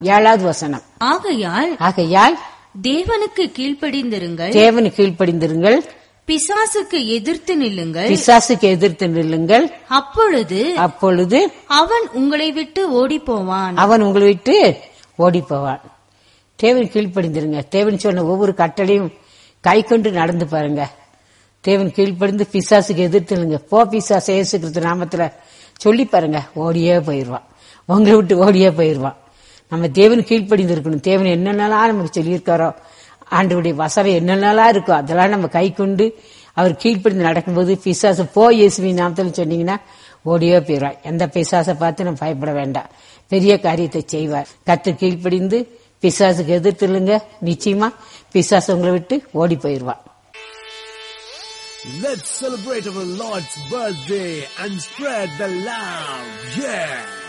ஏழாவது வசனம் ஆகையால் ஆகையால் தேவனுக்கு கீழ்ப்படிந்திருங்கள் தேவனு கீழ்ப்படிந்திருங்கள் பிசாசுக்கு எதிர்த்து நில்லுங்கள் பிசாசுக்கு எதிர்த்து நில்லுங்கள் அப்பொழுது அப்பொழுது அவன் உங்களை விட்டு ஓடிப் போவான் அவன் உங்களை விட்டு ஓடி போவான் தேவன் கீழ்ப்படிந்திருங்க தேவன் சொன்ன ஒவ்வொரு கட்டளையும் கை கொண்டு நடந்து பாருங்க தேவன் கீழ்ப்படிந்து பிசாசுக்கு எதிர்த்துலுங்க போ பிசாசு இயேசு கிறிஸ்து நாமத்துல சொல்லி பாருங்க ஓடியே போயிடுவான் உங்களை விட்டு ஓடியே போயிடுவான் நம்ம தேவன் கீழ்ப்படிந்து இருக்கணும் தேவன் என்னென்னலாம் நமக்கு சொல்லியிருக்காரோ ஆண்டவருடைய வசனம் என்னென்னலாம் இருக்கோ அதெல்லாம் நம்ம கை கொண்டு அவர் கீழ்ப்படிந்து நடக்கும்போது பிசாசு போ இயேசுவின் நாமத்தில் சொன்னீங்கன்னா ஓடியே போயிடுவான் எந்த பிசாசை பார்த்து நம்ம பயப்பட வேண்டாம் பெரிய காரியத்தை செய்வார் கத்து கீழ்ப்படிந்து பிசாசுக்கு எதிர்த்துலுங்க நிச்சயமா பிசாசு உங்களை விட்டு ஓடி போயிடுவான் Let's celebrate our Lord's birthday and spread the love. Yeah.